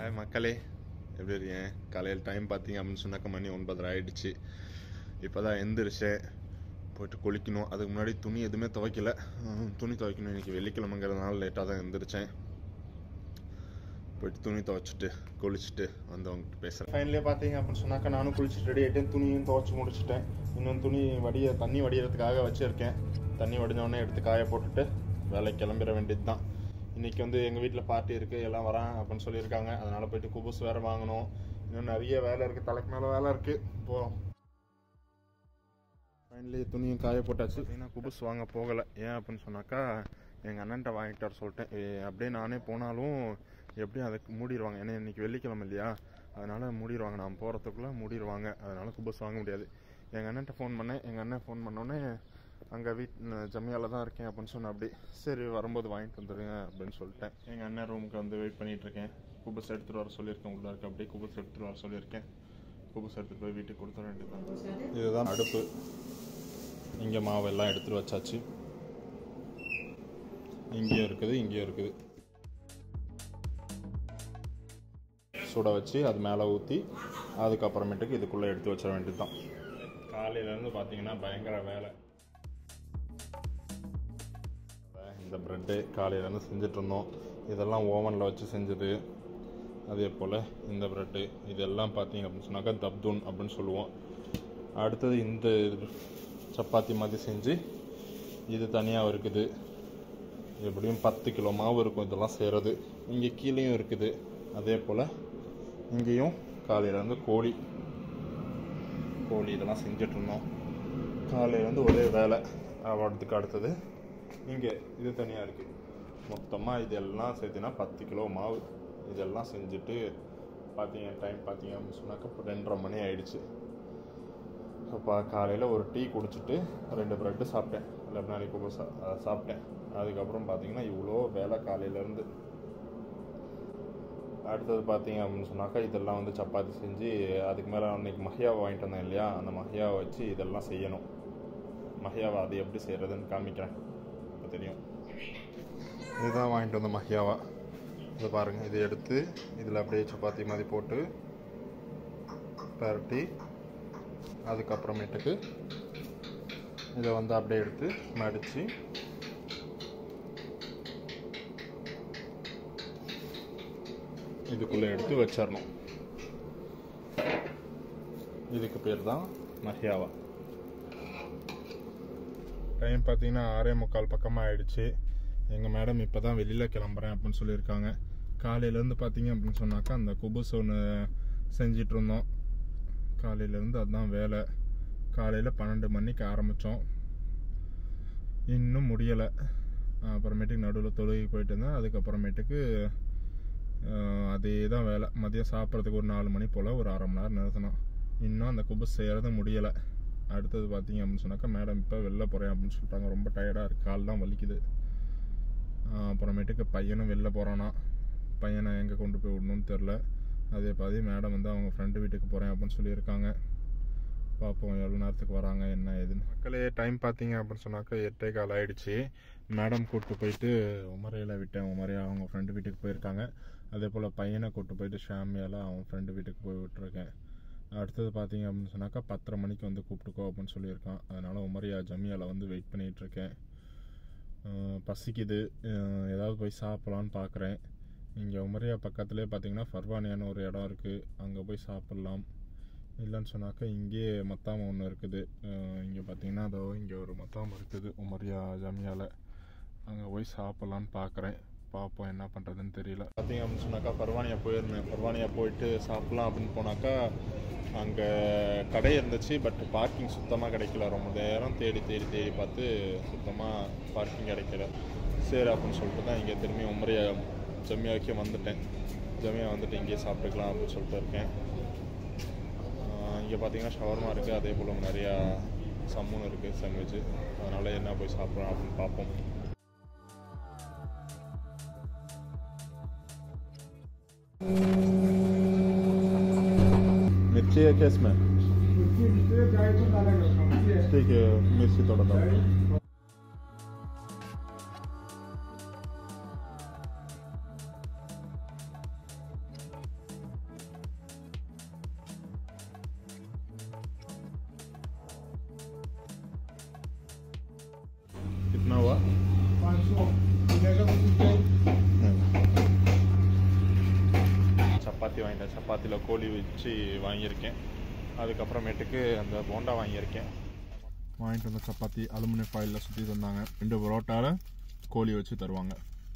hi மக்களே எப்படி இருக்கீங்க காலையில் டைம் பார்த்தீங்க அப்படின்னு சொன்னாக்க மணி ஒன்பதரை ஆயிடுச்சு இப்போ தான் எந்திரிச்சேன் போயிட்டு குளிக்கணும் அதுக்கு முன்னாடி துணி எதுவுமே துவைக்கல ஹம், துணி துவைக்கணும் இன்னைக்கு வெள்ளிக்கிழமைங்கிறதுனால லேட்டாக தான் எந்திரிச்சேன் போயிட்டு துணி துவைச்சிட்டு குளிச்சுட்டு வந்து அவங்ககிட்ட பேசுகிறேன் ஃபைனலே பார்த்தீங்க அப்படின்னு சொன்னாக்கா நானும் குளிச்சுட்டு ரெடி ஆகிட்டேன் துணியும் துவைச்சி முடிச்சிட்டேன் இன்னும் துணி வடிய தண்ணி வடிகிறதுக்காக வச்சுருக்கேன் தண்ணி வடிஞ்சோடனே எடுத்து காய போட்டுட்டு வேலைக்கு கிளம்பிட வேண்டியது தான் இன்னைக்கு வந்து எங்கள் வீட்டில் பார்ட்டி இருக்குது எல்லாம் வரேன் அப்படின்னு சொல்லியிருக்காங்க அதனால் போயிட்டு குபுஸ் வேறு வாங்கணும் இன்னும் நிறைய வேலை இருக்குது தலைக்கு மேலே வேலை இருக்குது இப்போ ஃபைனலி துணியும் காய போட்டாச்சு பார்த்தீங்கன்னா குபுஸ் வாங்க போகலை ஏன் அப்படின்னு சொன்னாக்கா எங்கள் அண்ணன்ட்ட வாங்கிட்டு வர சொல்லிட்டேன் ஏ, அப்படியே நானே போனாலும் எப்படியும் அதுக்கு மூடிடுவாங்க ஏன்னா இன்னைக்கு வெள்ளிக்கிழமை இல்லையா அதனால் மூடிடுவாங்க நான் போகிறதுக்குள்ளே மூடிடுவாங்க அதனால் குபுஸ் வாங்க முடியாது எங்கள் அண்ணன்ட்ட ஃபோன் பண்ணேன் எங்கள் அண்ணன் ஃபோன் பண்ணோடனே அங்கே வீட் ஜமியாவில் தான் இருக்கேன் அப்படின்னு சொன்னேன் அப்படி சரி வரும்போது வாங்கிட்டு வந்துடுங்க அப்படின்னு சொல்லிட்டேன் எங்கள் அண்ணன் ரூமுக்கு வந்து வெயிட் பண்ணிட்டு இருக்கேன் குபுஸ் எடுத்துகிட்டு வர சொல்லியிருக்கேன் உள்ள இருக்க அப்படியே குபுஸ் எடுத்துகிட்டு வர சொல்லியிருக்கேன் குபுஸ் எடுத்துகிட்டு போய் வீட்டுக்கு கொடுத்துட வேண்டியதுதான் இதுதான் அடுப்பு இங்கே மாவெல்லாம் எடுத்துகிட்டு வச்சாச்சு இங்கேயும் இருக்குது இங்கேயும் இருக்குது சுட வச்சு அது மேலே ஊற்றி அதுக்கப்புறமேட்டுக்கு இதுக்குள்ளே எடுத்து வச்சிட வேண்டியது தான் காலையிலேருந்து பார்த்தீங்கன்னா பயங்கர வேலை இந்த ப்ரெட்டு காலையிலேருந்து செஞ்சுட்டு இருந்தோம் இதெல்லாம் ஓவனில் வச்சு செஞ்சது அதே போல் இந்த ப்ரெட்டு இதெல்லாம் பார்த்தீங்க அப்படின்னு சொன்னாக்கா தப்தூன் அப்படின்னு சொல்லுவோம் அடுத்தது இந்த சப்பாத்தி மாதிரி செஞ்சு இது தனியாக இருக்குது எப்படியும் பத்து கிலோ மாவு இருக்கும் இதெல்லாம் செய்கிறது இங்கே கீழேயும் இருக்குது அதே போல் இங்கேயும் காலையிலேருந்து கோழி கோழி இதெல்லாம் செஞ்சுட்டு இருந்தோம் காலையிலேருந்து ஒரே வேலை அவடத்துக்கு அடுத்தது இங்கே இது தனியாக இருக்குது மொத்தமாக இதெல்லாம் சேர்த்துனா பத்து கிலோ மாவு இதெல்லாம் செஞ்சுட்டு பார்த்தீங்க டைம் பார்த்தீங்க அப்படின்னு சொன்னாக்கா இப்போ ரெண்டரை மணி ஆயிடுச்சு அப்போ காலையில் ஒரு டீ குடிச்சிட்டு ரெண்டு ப்ரெட்டு சாப்பிட்டேன் லெப்னாலி குபு சா அஹ் சாப்பிட்டேன் அதுக்கப்புறம் பார்த்தீங்கன்னா இவ்வளோ வேலை காலையிலேருந்து அடுத்தது பார்த்தீங்க அப்படின்னு சொன்னாக்கா இதெல்லாம் வந்து சப்பாத்தி செஞ்சு அதுக்கு மேலே அன்னைக்கு மஹியாவை வாங்கிட்டு வந்தேன் இல்லையா அந்த மஹியாவை வச்சு இதெல்லாம் செய்யணும் மஹியாவை அது எப்படி செய்கிறதுன்னு காமிக்கிறேன் இப்போ தெரியும் இதுதான் வாங்கிட்டு வந்த மஹியாவா இதை பாருங்கள் இதை எடுத்து இதில் அப்படியே சப்பாத்தி மாதிரி போட்டு பரட்டி அதுக்கப்புறமேட்டுக்கு இதை வந்து அப்படியே எடுத்து மடித்து இதுக்குள்ளே எடுத்து வச்சிடணும் இதுக்கு பேர் தான் மஹியாவா டைம் பார்த்தீங்கன்னா ஆறே முக்கால் பக்கமாக ஆயிடுச்சு எங்கள் மேடம் இப்போ தான் வெளியில் கிளம்புறேன் அப்படின்னு சொல்லியிருக்காங்க காலையிலேருந்து பார்த்தீங்க அப்படின்னு சொன்னாக்கா அந்த குபுஸ் ஒன்று செஞ்சிட்டு இருந்தோம் காலையிலேருந்து அதுதான் வேலை காலையில் பன்னெண்டு மணிக்கு ஆரம்பித்தோம் இன்னும் முடியலை அப்புறமேட்டுக்கு நடுவில் தொழுகைக்கு போயிட்டு இருந்தேன் அதுக்கப்புறமேட்டுக்கு ஆஹ், அதே தான் வேலை மதியம் சாப்பிட்றதுக்கு ஒரு நாலு மணி போல் ஒரு அரை மணி நேரம் நிறுத்தினோம் இன்னும் அந்த குபுஸ் செய்கிறது முடியலை அடுத்தது பார்த்தீங்க அப்படின்னு சொன்னாக்கா மேடம் இப்போ வெளில போகிறேன் அப்படின்னு சொல்லிட்டாங்க ரொம்ப டயர்டாக இருக்கு கால் தான் வலிக்குது ஆஹ், அப்புறமேட்டுக்கு பையனும் வெளில போகிறானா பையனை எங்கே கொண்டு போய் விடணும்னு தெரில அதே பாதி மேடம் வந்து அவங்க ஃப்ரெண்டு வீட்டுக்கு போகிறேன் அப்படின்னு சொல்லியிருக்காங்க பார்ப்போம் எவ்வளோ நேரத்துக்கு வராங்க என்ன ஏதுன்னு மக்களே டைம் பார்த்தீங்க அப்படின்னு சொன்னாக்கா எட்டே கால் ஆயிடுச்சு மேடம் கூப்பிட்டு போயிட்டு உமரையில் விட்டேன் உமரையா அவங்க ஃப்ரெண்டு வீட்டுக்கு போயிருக்காங்க அதே போல் பையனை கூப்பிட்டு போயிட்டு ஷாமியால் அவன் ஃப்ரெண்டு வீட்டுக்கு போய் விட்டுருக்கேன் அடுத்தது பார்த்தீங்க அப்படின்னு சொன்னாக்கா பத்தரை மணிக்கு வந்து கூப்பிட்டுக்கோ அப்படின்னு சொல்லியிருக்கான் அதனால் உமரியா ஜமியாவில் வந்து வெயிட் பண்ணிகிட்டு இருக்கேன் அஹ் பசிக்குது அஹ் ஏதாவது போய் சாப்பிட்லான்னு பார்க்குறேன் இங்கே உமரியா பக்கத்துலேயே பார்த்தீங்கன்னா ஃபர்வானியான்னு ஒரு இடம் இருக்குது அங்கே போய் சாப்பிட்லாம் இல்லைன்னு சொன்னாக்கா இங்கேயே மத்தாம ஒன்று இருக்குது இங்கே பார்த்தீங்கன்னா அதோ இங்கே ஒரு மத்தாம இருக்குது உமரியா ஜமியாவில் அங்கே போய் சாப்பிட்லான்னு பார்க்குறேன் பார்ப்போம் என்ன பண்ணுறதுன்னு தெரியல பார்த்தீங்க அப்படின்னு சொன்னாக்கா பர்வானியா போயிருந்தேன் பர்வானியா போயிட்டு சாப்பிட்லாம் அப்படின்னு போனாக்கா அங்கே கடை இருந்துச்சு பட் பார்க்கிங் சுத்தமாக கிடைக்கல ரொம்ப நேரம் தேடி தேடி தேடி பார்த்து சுத்தமாக பார்க்கிங் கிடைக்கல சரி அப்படின்னு சொல்லிட்டு தான் இங்கே திரும்பி உமரியா ஜமியாவுக்கே வந்துட்டேன் ஜமியா வந்துட்டு இங்கேயே சாப்பிட்டுக்கலாம் அப்படின்னு சொல்லிட்டு இருக்கேன் இங்கே பார்த்தீங்கன்னா ஷவர்மா இருக்குது அதே போல் நிறையா சம்மூன் இருக்குது சாண்ட்விச் அதனால் என்ன போய் சாப்பிட்றோம் அப்படின்னு பார்ப்போம் मिर्ची है क्या इसमें ठीक है मिर्ची थोड़ा सा சப்பாத்தி வாங்கிட்டேன் சப்பாத்தியில் கோழி வச்சு வாங்கியிருக்கேன் அதுக்கப்புறமேட்டுக்கு அந்த போண்டா வாங்கியிருக்கேன் வாங்கிட்டு வந்த சப்பாத்தி அலுமினியம் ஃபாயிலில் சுற்றி தந்தாங்க ரெண்டு பரோட்டாவில் கோழி வச்சு தருவாங்க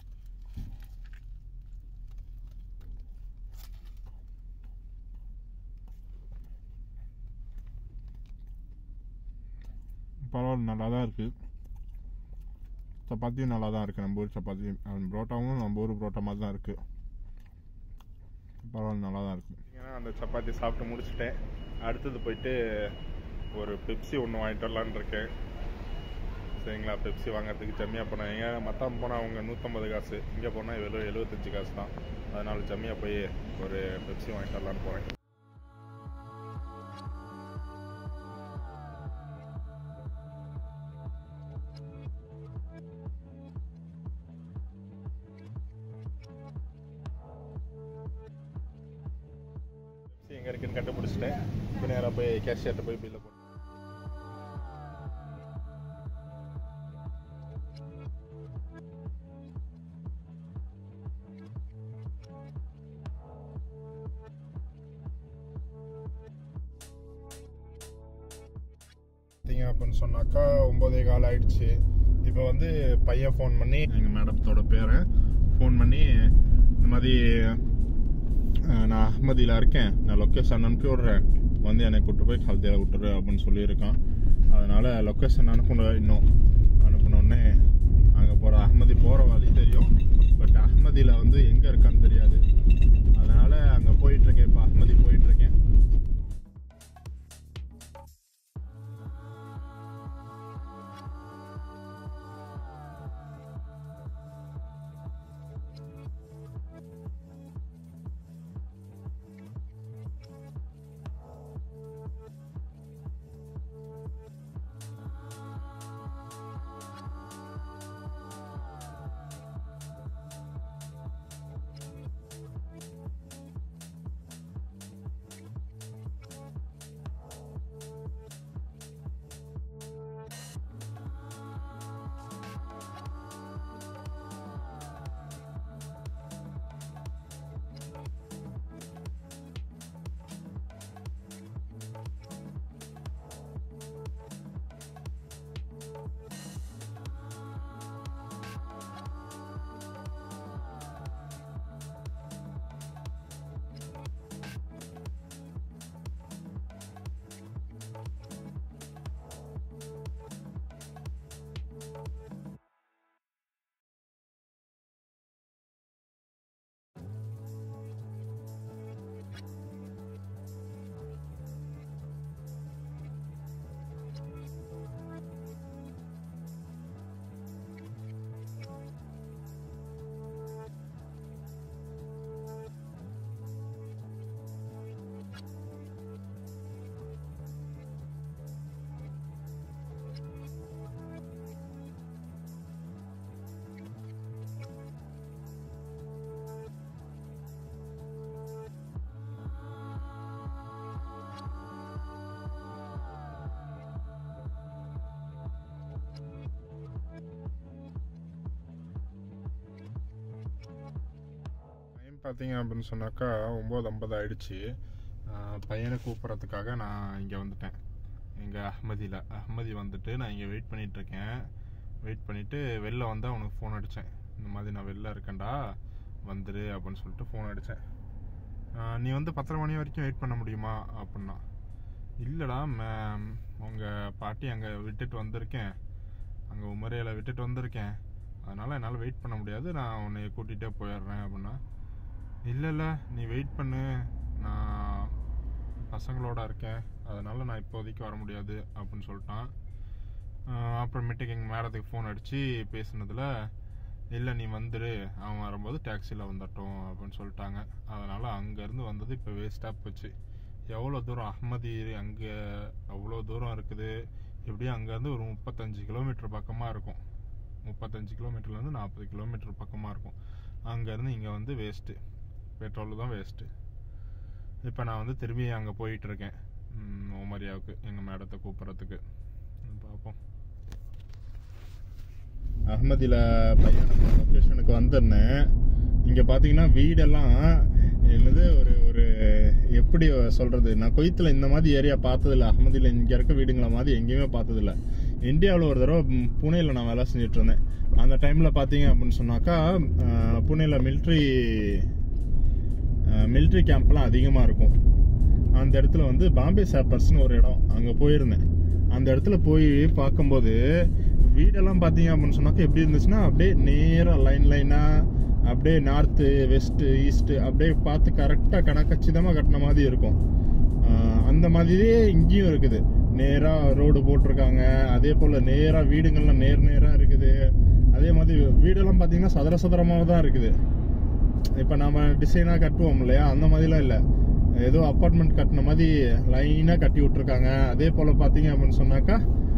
பரவாயில்ல நல்லா தான் இருக்குது சப்பாத்தியும் நல்லா தான் இருக்குது நம்ம ஊர் சப்பாத்தி அந்த புரோட்டாவும் நம்ம ஊர் புரோட்டா மாதிரி தான் இருக்குது பரவாயில்ல நல்லா தான் இருக்குது ஏன்னா அந்த சப்பாத்தி சாப்பிட்டு முடிச்சிட்டேன் அடுத்தது போயிட்டு ஒரு பெப்சி ஒன்று வாங்கிட்டு வரலான்னு இருக்கேன் சரிங்களா பெப்சி வாங்குறதுக்கு ஜம்மியாக போனேன் எங்கே மற்ற போனால் அவங்க நூற்றம்பது காசு இங்கே போனால் வெறும் எழுபத்தஞ்சு காசு தான் அதனால் ஜம்மியாக போய் ஒரு பெப்சி வாங்கிட்டு வரலான்னு போகிறேன் பெப்சி எங்கே இருக்குன்னு கண்டுபிடிச்சிட்டேன் இப்போ நேராக போய் கேஷியர்கிட்ட போய் பில்லை போட்டு பார்த்தீங்க அப்படின்னு சொன்னாக்கா ஒம்போதே கால் ஆயிடுச்சு இப்போ வந்து பையன் ஃபோன் பண்ணி எங்கள் மேடத்தோட பேரை ஃபோன் பண்ணி இந்த மாதிரி அஹ், நான் அஹ்மதியில் இருக்கேன் நான் லொக்கேஷன் அனுப்பி விட்றேன் வந்து என்னை கூட்டு போய் ஹல்தியில் விட்டுரு அப்படின்னு சொல்லியிருக்கான் அதனால் லொக்கேஷன் அனுப்பணும் இன்னும் அனுப்பினோடனே அங்கே போகிற அஹ்மதி போகிற வழி தெரியும் பட் அஹ்மதியில் வந்து எங்கே இருக்கான்னு தெரியாது அதனால் அங்கே போயிட்டுருக்கேன் இப்போ அஹ்மதி போயிட்டுருக்கேன் டைம் பார்த்தீங்க அப்படின்னு சொன்னாக்கா ஒம்பது ஐம்பது ஆயிடுச்சு ஆஹ் பையனை கூப்பிட்றதுக்காக நான் இங்கே வந்துட்டேன் இங்கே அஹ்மதியில் அஹ்மதி வந்துட்டு நான் இங்கே வெயிட் பண்ணிட்டு இருக்கேன் வெயிட் பண்ணிவிட்டு வெளில வந்தால் அவனுக்கு ஃபோன் அடித்தேன் இந்த மாதிரி நான் வெளில இருக்கேன்டா வந்துரு அப்படின்னு சொல்லிட்டு ஃபோன் அடித்தேன் நீ வந்து பத்தரை மணி வரைக்கும் வெயிட் பண்ண முடியுமா அப்படின்னா இல்லைடா மேம் உங்கள் பாட்டி அங்கே விட்டுட்டு வந்திருக்கேன் அங்கே உமரையில் விட்டுட்டு வந்திருக்கேன் அதனால் என்னால் வெயிட் பண்ண முடியாது நான் உன்னை கூட்டிகிட்டே போயிடுறேன் அப்படின்னா இல்லை இல்லை நீ வெயிட் பண்ணு நான் பசங்களோட இருக்கேன் அதனால் நான் இப்போதைக்கு வர முடியாது அப்படின்னு சொல்லிட்டான் ஆஹ் அப்புறமேட்டுக்கு எங்கள் மேடத்துக்கு ஃபோன் அடித்து பேசுனதில் இல்லை நீ வந்துரு அவன் வரும்போது டாக்ஸியில் வந்துட்டோம் அப்படின்னு சொல்லிட்டாங்க அதனால் அங்கேருந்து வந்தது இப்போ வேஸ்ட்டாக போச்சு எவ்வளோ தூரம் அஹ்மதி அங்கே அவ்வளோ தூரம் இருக்குது எப்படியும் அங்கேருந்து ஒரு முப்பத்தஞ்சு கிலோமீட்டர் பக்கமாக இருக்கும் முப்பத்தஞ்சு கிலோமீட்டர்லேருந்து நாற்பது கிலோமீட்டர் பக்கமாக இருக்கும் அங்கேருந்து இங்கே வந்து வேஸ்ட்டு பெட்ரோல் தான் வேஸ்ட்டு இப்போ நான் வந்து திரும்பி அங்கே போயிட்டுருக்கேன் ஓமரியாவுக்கு எங்கள் மேடத்தை கூப்பிட்றதுக்கு பார்ப்போம் அகமதியில் பையன் லொக்கேஷனுக்கு வந்திருந்தேன் இங்கே பார்த்தீங்கன்னா வீடெல்லாம் என்னது ஒரு எப்படி சொல்கிறது நான் கொய்த்தில் இந்த மாதிரி ஏரியா பார்த்ததில்ல அகமதியில் இங்கே இருக்க வீடுங்கள மாதிரி எங்கேயுமே பார்த்ததில்ல இந்தியாவில் ஒரு தடவை ம், புனேல நான் வேலை செஞ்சுட்டு இருந்தேன் அந்த டைமில் பார்த்தீங்க அப்படின்னு சொன்னாக்கா அஹ், புனேல மிலிட்ரி மிலிட்ரி கேம்ப்லாம் அதிகமாக இருக்கும் அந்த இடத்துல வந்து பாம்பே சாப்பர்ஸ்னு ஒரு இடம் அங்கே போயிருந்தேன் அந்த இடத்துல போய் பார்க்கும்போது வீடெல்லாம் பார்த்தீங்க அப்படின்னு சொன்னாக்கா எப்படி இருந்துச்சுன்னா அப்படியே நேராக லைன் லைனாக அப்படியே நார்த்து வெஸ்ட்டு ஈஸ்ட்டு அப்படியே பார்த்து கரெக்டாக கணக்கச்சிதமாக கட்டின மாதிரி இருக்கும் ஆஹ் அந்த மாதிரியே இங்கேயும் இருக்குது நேராக ரோடு போட்டிருக்காங்க அதே போல் நேராக வீடுங்கள்லாம் நேர் நேராக இருக்குது அதே மாதிரி வீடெல்லாம் பார்த்தீங்கன்னா சதுர சதுரமாக தான் இருக்குது இப்போ நாம டிசைனாக கட்டுவோம் இல்லையா அந்த மாதிரிலாம் இல்லை ஏதோ அப்பார்ட்மெண்ட் கட்டின மாதிரி லைனாக கட்டி விட்ருக்காங்க அதே போல் பார்த்தீங்க அப்படின்னு சொன்னாக்கா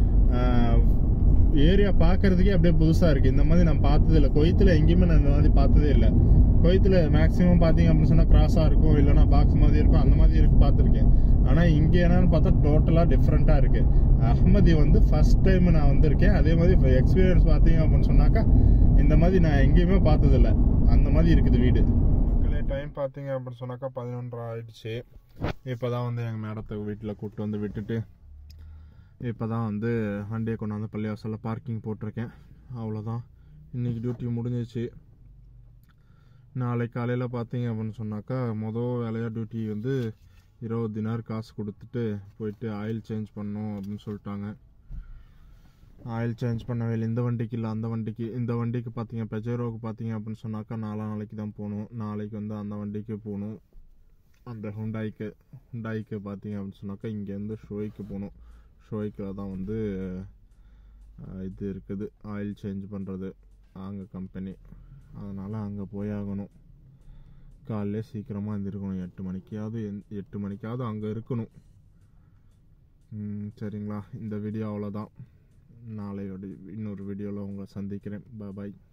ஏரியா பார்க்கறதுக்கே அப்படியே புதுசாக இருக்குது இந்த மாதிரி நான் பார்த்தது இல்லை கொய்த்தில் எங்கேயுமே நான் இந்த மாதிரி பார்த்ததே இல்லை கொய்த்தில் மேக்ஸிமம் பார்த்தீங்க அப்படின்னு சொன்னால் கிராஸாக இருக்கும் இல்லைன்னா பாக்ஸ் மாதிரி இருக்கும் அந்த மாதிரி இருக்கு பார்த்துருக்கேன் ஆனால் இங்கே என்னன்னு பார்த்தா டோட்டலாக டிஃப்ரெண்ட்டாக இருக்குது அஹ்மதி வந்து ஃபர்ஸ்ட் டைம் நான் வந்திருக்கேன் அதே மாதிரி எக்ஸ்பீரியன்ஸ் பார்த்தீங்க அப்படின்னு சொன்னாக்கா இந்த மாதிரி நான் எங்கேயுமே பார்த்ததில்ல அந்த மாதிரி இருக்குது வீடு மக்களே டைம் பார்த்தீங்க அப்படின்னு சொன்னாக்கா பதினொன்றரை ஆயிடுச்சு இப்போ தான் வந்து எங்கள் மேடத்தை வீட்டில் கூப்பிட்டு வந்து விட்டுட்டு இப்போ தான் வந்து வண்டியை கொண்டாந்து பள்ளிவாசலில் பார்க்கிங் போட்டிருக்கேன் அவ்வளோதான் இன்றைக்கி டியூட்டி முடிஞ்சிச்சு நாளைக்கு காலையில் பார்த்தீங்க அப்படின்னு சொன்னாக்கா மொதல் வேலையாக டியூட்டி வந்து இருபது தினார் காசு கொடுத்துட்டு போயிட்டு ஆயில் சேஞ்ச் பண்ணணும் அப்படின்னு சொல்லிட்டாங்க ஆயில் சேஞ்ச் பண்ணவே இல்லை இந்த வண்டிக்கு இல்லை அந்த வண்டிக்கு இந்த வண்டிக்கு பார்த்தீங்க பெஜேரோவுக்கு பார்த்தீங்க அப்படின்னு சொன்னாக்கா நாலா நாளைக்கு தான் போகணும் நாளைக்கு வந்து அந்த வண்டிக்கு போகணும் அந்த ஹுண்டாய்க்கு ஹுண்டாய்க்கு பார்த்தீங்க அப்படின்னு சொன்னாக்கா இங்கேருந்து ஷோய்க்கு போகணும் ஷோய்க்கில் தான் வந்து அஹ், இது இருக்குது ஆயில் சேஞ்ச் பண்ணுறது அங்கே கம்பெனி அதனால் அங்கே போயாகணும் காலையிலே சீக்கிரமாக எழுந்திருக்கணும் எட்டு மணிக்காவது எந்- எட்டு மணிக்காவது அங்கே இருக்கணும் ம், சரிங்களா இந்த வீடியோ அவ்வளோதான் நாளையோட இன்னொரு வீடியோவில் உங்களை சந்திக்கிறேன் பாய்